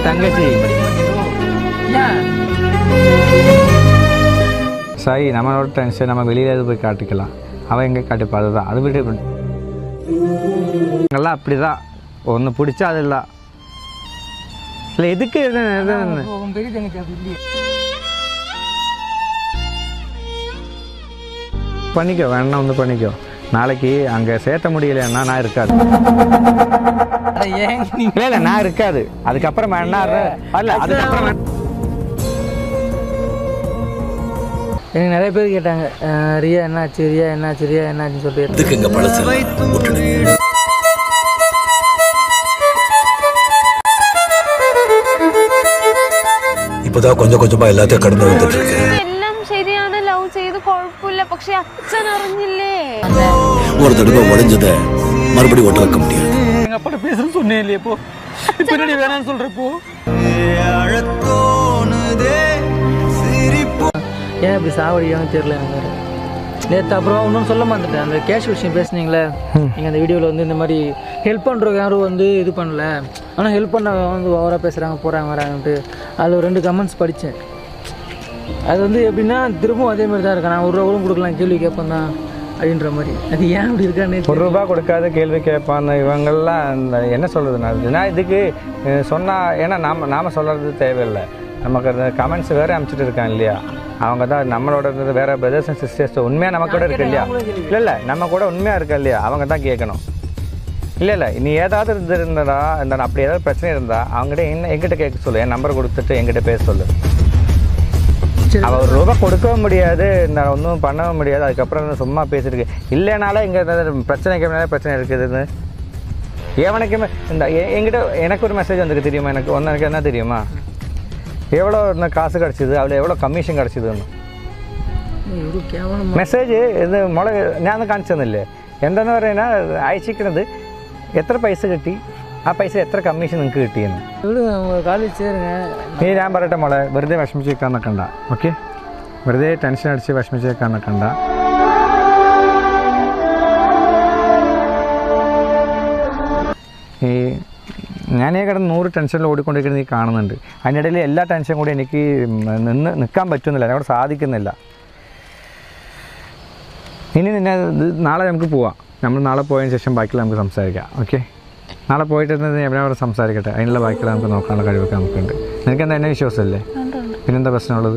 என் தங்கச்சி ஏன் சாய் நம்மளோட டென்ஷன் நம்ம வெளியில போய் காட்டிக்கலாம் அவன் எங்கே காட்டிப்பா அதுதான் அது விட்டு எல்லாம் அப்படிதான் ஒன்று பிடிச்சா அது இல்லை இல்லை எதுக்கு இது இது இது? உன் பெரிய தங்கச்சி அப்படி இல்லையே பண்ணிக்கோ வேணா வந்து பண்ணிக்கோ நாளைக்கு அங்கே சேர்த்த முடியலன்னா நான் இருக்காது அட ஏன் நீ இல்லை இல்லை நான் இருக்காது அதுக்கப்புறம் வேணா அல்ல அதுக்கப்புறம் வேணா- எனக்கு நிறைய பேர் கேட்டாங்க அஹ், ரியா என்னாச்சு ரியா என்னாச்சு ரியா என்னாச்சுன்னு சொல்லிட்டு இதுக்கு இங்க பழசு விட்டுடு இப்பதான் கொஞ்சம் கொஞ்சமா எல்லாத்தையும் கடந்து வந்துட்டு இருக்கு എല്ലാം ശരിയാണ് ലവ് ചെയ്ത് കുഴപ്പമില്ല പക്ഷെ അച്ഛൻ അറിഞ്ഞില്ലേ ஒரு தடவை உடைஞ்சத மறுபடியும் ஒட்ட வைக்க முடியாது எங்க அப்பாட்ட பேசுறேன்னு சொன்னேன் இல்லையே போ பின்னாடி வேணாம்னு சொல்றப்போ ஏன் இப்படி சாவடியான்னு தெரியல எனக்கு வேற. நேற்று அப்புறம் இன்னும் சொல்ல மாட்டேன் அந்த கேஷ் விஷயம் பேசுனீங்களே நீங்கள் அந்த வீடியோவில் வந்து இந்த மாதிரி ஹெல்ப் பண்ணுறவங்க யாரும் வந்து இது பண்ணல ஆனால் ஹெல்ப் பண்ண வந்து ஓவராக பேசுகிறாங்க போகிறாங்க வராங்கன்ட்டு அதில் ஒரு ரெண்டு கமெண்ட்ஸ் படித்தேன் அது வந்து எப்படின்னா திரும்பவும் அதே மாதிரி தான் இருக்கேன் நான் ஒரு ரூபா கூட கொடுக்கலாம் கேள்வி கேட்பேன் தான் அப்படின்ற மாதிரி அது ஏன் அப்படி இருக்கான்னு ஒரு ரூபா கொடுக்காத கேள்வி கேட்பான் இவங்கெல்லாம் இந்த என்ன சொல்கிறது நான் நான் இதுக்கு அஹ், சொன்னா ஏன்னா நாம நாம சொல்கிறது தேவையில்லை நமக்கு அந்த கமெண்ட்ஸ் வேற அனுப்பிச்சிட்டு இருக்கான் இல்லையா அவங்க தான் நம்மளோட இருந்தது வேற பிரதர்ஸ் அண்ட் சிஸ்டர்ஸ் உண்மையாக நம்ம கூட இருக்கு இல்லையா இல்லை இல்லை நம்ம கூட உண்மையாக இருக்கா இல்லையா அவங்க தான் கேட்கணும் இல்லை இல்லை நீ ஏதாவது இருந்திருந்தடா இந்த அப்படி ஏதாவது பிரச்சனை இருந்தா அவங்ககிட்ட என்ன எங்கிட்ட கேட்க சொல்லு என் நம்பர் கொடுத்துட்டு எங்கிட்ட பேச சொல்லு சரி. அவ ஒரு ரூபா கொடுக்கவும் முடியாது இந்த ஒன்றும் பண்ணவும் முடியாது அதுக்கப்புறம் வந்து சும்மா பேசிருக்கு இல்லைனால இங்கே பிரச்சனைக்கு மேலே பிரச்சனை இருக்குதுன்னு எவனுக்குமே இந்த எ- என்கிட்ட எனக்கு ஒரு மெசேஜ் வந்திருக்கு தெரியுமா எனக்கு ஒன்று எனக்கு என்ன தெரியுமா எவ்வளோ இந்த காசு கிடச்சிது அதில் எவ்வளோ கமிஷன் கிடச்சிதுன்னு ഒരു കേവലം മെസ്സേജ് ഇത് മോളെ ഞാൻ കാണിച്ചു തന്നില്ലേ എന്താന്ന് പറയുന്നത് അയച്ചിരിക്കുന്നത് എത്ര പൈസ കിട്ടി ആ പൈസ എത്ര കമ്മീഷൻ നിങ്ങൾക്ക് കിട്ടിയെന്ന് விடு அவங்க காலேஜ் சேருங்க നീ ഞാൻ പറയട്ടെ മോളെ വെറുതെ വിഷമിച്ചേക്കാൻ നിൽക്കണ്ട ഓക്കെ വെറുതെ ടെൻഷൻ അടിച്ച് വിഷമിച്ചേക്കാൻ നിൽക്കണ്ട ഈ ഞാനേ കിടന്ന് നൂറ് ടെൻഷനിൽ ഓടിക്കൊണ്ടിരിക്കുന്നത് നീ കാണുന്നുണ്ട് അതിനിടയിൽ എല്ലാ ടെൻഷനും കൂടി എനിക്ക് നിന്ന് നിൽക്കാൻ പറ്റുന്നില്ല എന്നോട് സാധിക്കുന്നില്ല ഇനി നിന്നെ ഇത് നാളെ നമുക്ക് പോവാം നമ്മൾ നാളെ പോയതിന് ശേഷം ബാക്കിയുള്ള നമുക്ക് സംസാരിക്കാം ഓക്കെ നാളെ പോയിട്ട് എവിടെ സംസാരിക്കട്ടെ അതിനുള്ള ബാക്കിയുള്ള നമുക്ക് നോക്കാനുള്ള കഴിവൊക്കെ നമുക്കുണ്ട് നിനക്ക് എന്താ എന്നെ വിശ്വാസമല്ലേ പിന്നെന്താ പ്രശ്നമുള്ളത്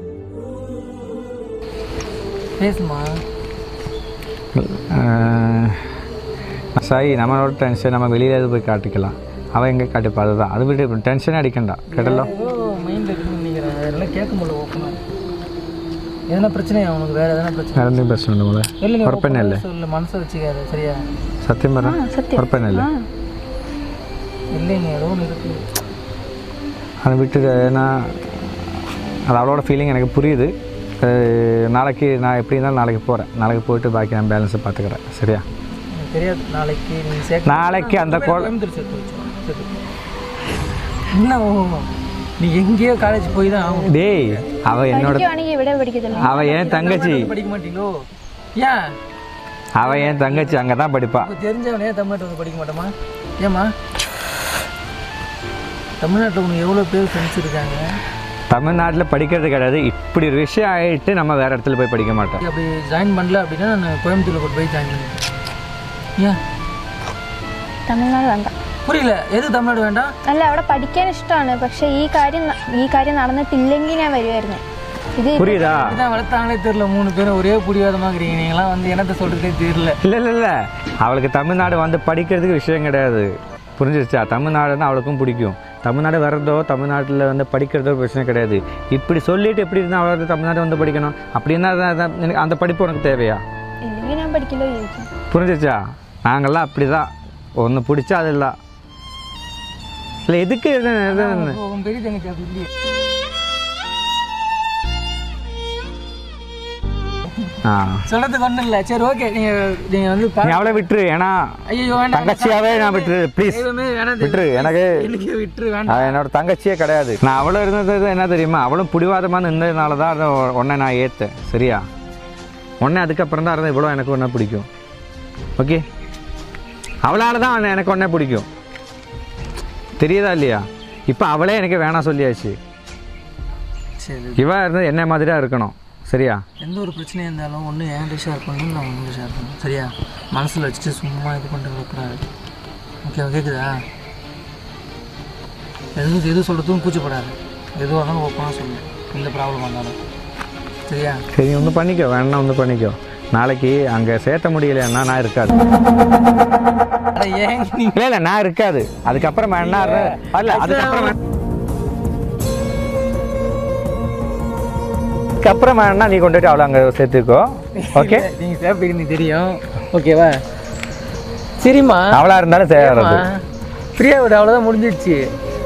பேசுமா ஆஹ், சாய் நம்மளோட டென்ஷன் நம்ம வெளியில போய் காட்டிக்கலாம் அவன் எங்கே காட்டிப்பா அதுதான் அது விட்டு டென்ஷனே அடிக்கண்டா கேட்டല്ലോ ஏதோ மைண்டில் இருக்குன்னு நினைக்கிறேன் அதெல்லாம் கேட்க முடியல ஓப்பனாக எதனா பிரச்சனையா உனக்கு வேறு எதனா பிரச்சனை വേറെ എന്തെങ്കിലും പ്രശ്നമുണ്ട് മോളെ இல்லை நீ ഉറപ്പന്നല്ലേ சொல்ல மனசை வச்சுக்காத சரியா സത്യം പറ ഉറപ്പന്നല്ലേ இல்லைங்க ஏதோ ஒன்று இருக்கு அதை விட்டு ஏன்னா அது அவளோட ஃபீலிங் எனக்கு புரியுது அஹ், நாளைக்கு நான் எப்படி இருந்தாலும் நாளைக்கு போகிறேன் நாளைக்கு போயிட்டு பாக்கி நான் பேலன்ஸை பார்த்துக்கிறேன் சரியா எனக்கு தெரியாது நாளைக்கு நீ சேர்க்க நாளைக்கு அந்த கோல கோயம்புத்தூர் சேர்த்து வச்சோம் சரி என்ன ஓ நீ எங்கேயோ காலேஜ் போய் தான் ஆகணும் டேய் அவ என்னோட പഠിക്കുവാണെങ്കിൽ ഇവിടെ പഠിക്കത്തില്ല அவ என் தங்கச்சி படிக்க மாட்டீங்களோ ஏன் அவ என் தங்கச்சி அங்கே தான் படிப்பா இப்போ தெரிஞ்சவனே தமிழ்நாட்டில் வந்து படிக்க மாட்டோமா ஏம்மா தமிழ்நாட்டில் உனக்கு எவ்வளோ பேர் ஃப்ரெண்ட்ஸ் இருக்காங்க தமிழ்நாட்டில் படிக்கிறது கிடையாது இப்படி ஒரு விஷயம் ஆகிட்டு நம்ம வேற இடத்துல போய் படிக்க மாட்டோம் அப்படி ஜாயின் பண்ணல அப்படின்னா நான் கோயம்புத்தூரில் கொண்டு போய் ஜாயின் பண்ணிட்டேன் ஏன் തമിഴ്നാട് വേണ്ട புரியல எது தமிழ்நாடு வேண்டாம் അല്ല അവിടെ പഠിക്കാൻ ഇഷ്ടമാണ് പക്ഷെ ഈ കാര്യം ന- ഈ കാര്യം നടന്നിട്ടില്ലെങ്കിൽ ഞാൻ വരുമായിരുന്നു ഇത് புரியுதா இதான் வளர்த்தாங்களே தெரியல மூணு பேரும் ஒரே புடிவாதமாக்குறீங்க நீங்களாம் வந்து என்னத்த சொல்கிறதே தெரியல இல்லை இல்லை இல்லை அவளுக்கு தமிழ்நாடு வந்து படிக்கிறதுக்கு விஷயம் கிடையாது புரிஞ்சிருச்சா தமிழ்நாடுன்னா அவளுக்கும் பிடிக்கும் தமிழ்நாடு வர்றதோ தமிழ்நாட்டில் வந்து படிக்கிறதோ பிரச்சனை கிடையாது இப்படி சொல்லிட்டு எப்படி இருந்தால் அவள் வந்து தமிழ்நாடு வந்து படிக்கணும் அப்படின்னா அதான் அதான் எனக்கு அந்த படிப்பு உனக்கு தேவையா ഇല്ലെങ്കിൽ ഞാൻ പഠിക്കില്ലോ ചോദിക്കും புரிஞ்சிருச்சா நாங்கள்லாம் அப்படி தான் ஒன்று பிடிச்சா அது இல்லை இல்லை எதுக்கு இது இது- உன் பெரிய தங்கச்சி அப்படி இல்லையே ஆ சொல்கிறதுக்கு ஒன்றும் இல்லை சரி ஓகே நீங்கள் நீங்கள் வந்து நீ அவளை விட்டுரு ஏன்னா ஐயோ வேண்டாம் தங்கச்சியாவே நான் விட்டுரு ப்ளீஸ் தெய்வமே வேணாம் விட்டுரு எனக்கு எனக்கு விட்டுரு வேண்டாம் அவ என்னோட தங்கச்சியே கிடையாது நான் அவளும் இருந்தது என்ன தெரியுமா அவளும் பிடிவாதமாக நின்றதுனால தான் அதை உன்னை நான் ஏற்றேன் சரியா உன்னை அதுக்கப்புறம் தான் இருந்தால் இவ்வளோ எனக்கு ஒன்றா பிடிக்கும் ஓகே அவளால் தான் அவனை எனக்கு ஒன்றே பிடிக்கும் தெரியுதா இல்லையா இப்போ அவளே எனக்கு வேணாம் சொல்லியாச்சு சரி இவ இருந்து என்ன மாதிரி தான் இருக்கணும் சரியா எந்த ஒரு பிரச்சனையாக இருந்தாலும் ஒன்று என்கிட்ட ஷேர் பண்ணணும் நான் உங்கள்கிட்ட ஷேர் பண்ணணும் சரியா மனசில் வச்சுட்டு சும்மா இது பண்ணிட்டு இருக்கக்கூடாது ஓகே கேட்குதா எதுவும் எது சொல்கிறதுக்கும் கூச்சப்படாது எதுவாக இருந்தாலும் ஓப்பனாக சொல்லு எந்த ப்ராப்ளம் வந்தாலும் சரியா சரி ஒன்று பண்ணிக்கோ வேணா ஒன்று பண்ணிக்கோ நாளைக்கு அங்கே சேர்த்த முடியலைன்னா நான் இருக்காது அட ஏன் நீ இல்லை இல்லை நான் இருக்காது அதுக்கப்புறம் வேணா அல்ல அதுக்கப்புறம் வே- அதுக்கப்புறம் வேணா நீ கொண்டுட்டு அவளை அங்கே சேர்த்துக்கோ ஓகே நீங்கள் சேஃப்டிக்கு நீ தெரியும் ஓகேவா சரிம்மா அவளா இருந்தாலும் சேராது ஃப்ரீயாக விட அவ்வளோதான் முடிஞ்சிடுச்சு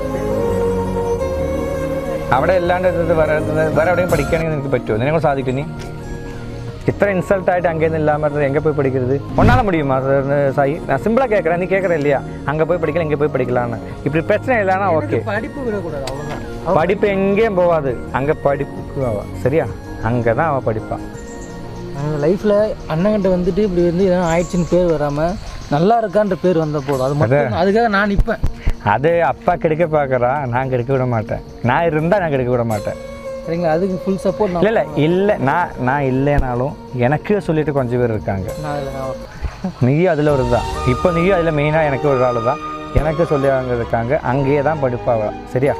അവിടെ ഇല്ലാണ്ട് വേറെ വേറെ എവിടെയും പഠിക്കുകയാണെങ്കിൽ നിനക്ക് പറ്റുമോ നിന്നെ കൊണ്ട് സാധിക്കും നീ ഇത്ര ഇൻസൾട്ട് ആയിട്ട് அங்கேருந்து இல்லாமல் எங்கே போய் படிக்கிறது உன்னால முடியுமா அது சாய் நான் சிம்பிளாக கேட்குறேன் நீ கேட்குற இல்லையா அங்கே போய் படிக்கலாம் இங்கே போய் படிக்கலான்னு இப்படி பிரச்சனை இல்லைன்னா ஓகே படிப்பு விடக்கூடாது அவ்வளோதான் படிப்பு எங்கேயும் போகாது அங்கே படிப்புக்கு அவ சரியா அங்கே தான் அவள் படிப்பாள் லைஃப்பில் அண்ணங்கிட்ட வந்துட்டு இப்படி வந்து எதனா ஆயிடுச்சுன்னு பேர் வராமல் நல்லா இருக்கான்ற பேர் வந்த போதும் அது மட்டும் அதுக்காக நான் நிற்பேன் அது அப்பா கெடுக்க பார்க்குறா நான் கெடுக்க விட மாட்டேன் நான் இருந்தால் நான் கெடுக்க விட மாட்டேன் சரிங்களா அதுக்கு ஃபுல் சப்போர்ட் நான் இல்லை இல்லை இல்லை நான் நான் இல்லைனாலும் எனக்கு சொல்லிட்டு கொஞ்சம் பேர் இருக்காங்க நான் அதில் நான் வரேன். நீயும் அதில் ஒரு தான் இப்போ நீயும் அதில் மெயினாக எனக்கு ஒரு ஆள் தான் எனக்கு சொல்லி அவங்க இருக்காங்க அங்கேயே தான் படிப்பாவ சரியா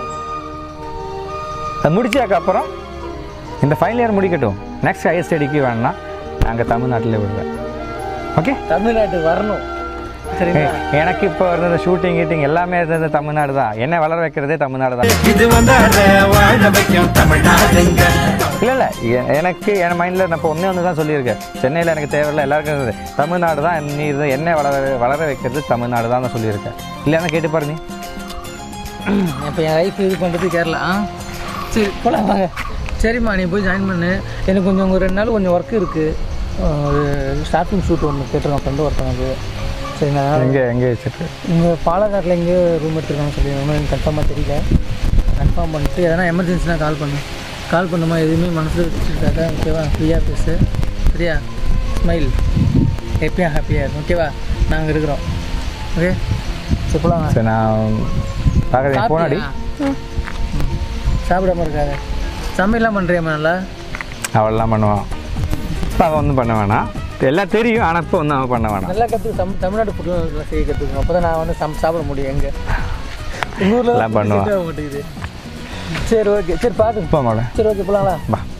அது முடிச்சாக்க அப்புறம் இந்த ஃபைனல் இயர் முடிக்கட்டும் நெக்ஸ்ட் ஹையர் ஸ்டடிக்கு வேணா நாங்கள் தமிழ்நாட்டில் விடுவேன் ஓகே தமிழ்நாட்டுக்கு வரணும் சரிங்களா எனக்கு இப்போ இருந்த ஷூட்டிங் கீட்டிங் எல்லாமே இருந்தது தமிழ்நாடு தான் என்ன வளர வைக்கிறதே தமிழ்நாடு தான் இது வந்தாத வாழ வைக்கும் தமிழ்நாடுங்க இல்லை இல்லை எ- எனக்கு என் மைண்டில் நான் இப்போ ஒன்றே ஒன்று தான் சொல்லியிருக்கேன் சென்னையில் எனக்கு தேவையில்லை எல்லாருக்கும் இருந்தது தமிழ்நாடு தான் நீ இது என்ன வளர வளர வைக்கிறது தமிழ்நாடு தான் நான் சொல்லியிருக்கேன் இல்லைன்னா கேட்டு பாரு நீ இப்போ என் லைஃப் இது பண்ணுறது கேரளா ஆ சரி போகலாம் வாங்க சரிம்மா நீ போய் ஜாயின் பண்ணு எனக்கு கொஞ்சம் ஒரு ரெண்டு நாள் கொஞ்சம் ஒர்க் இருக்குது ஒரு ஸ்டார்டிங் ஷூட் ஒன்று கேட்டிருக்கேன் ஃப்ரெண்டு ஒருத்தவங்க சரிங்களா எங்கே எங்கே வச்சுட்டு இங்கே பாலக்காட்டில் எங்கேயோ ரூம் எடுத்துருக்காங்க சொல்லி ஒன்றும் எனக்கு கன்ஃபார்மாக தெரியல கன்ஃபார்ம் பண்ணிட்டு எதனா எமர்ஜென்சினா கால் பண்ணு கால் பண்ணுமா எதுவுமே மனசில் வச்சுருக்காங்க ஓகேவா ஃப்ரீயாக பேசு சரியா ஸ்மைல் ஹாப்பியாக ஹாப்பியாக இருக்கும் ஓகேவா நாங்கள் இருக்கிறோம் ஓகே சரி போலாம் சரி நான் பார்க்குறேன் போனாடி சாப்பிடாம இருக்காது சமையல்லாம் பண்ணுறியாம்மா நல்லா அவள்லாம் பண்ணுவான் இப்போ அவன் ஒன்றும் பண்ண வேணாம் எல்லாம் தெரியும் ஆனால் இப்போ ஒன்றும் அவன் பண்ண வேணாம் நல்லா கற்று தம் தமிழ்நாடு ஃபுட்லாம் நல்லா செய்ய கற்றுக்கணும் அப்போ தான் நான் வந்து சம் சாப்பிட முடியும் எங்கே எங்கள் ஊரில் எல்லாம் பண்ணுவான். மாட்டேங்குது சரி ஓகே சரி பார்த்து இப்போ மேடம் சரி ஓகே போகலாங்களா பா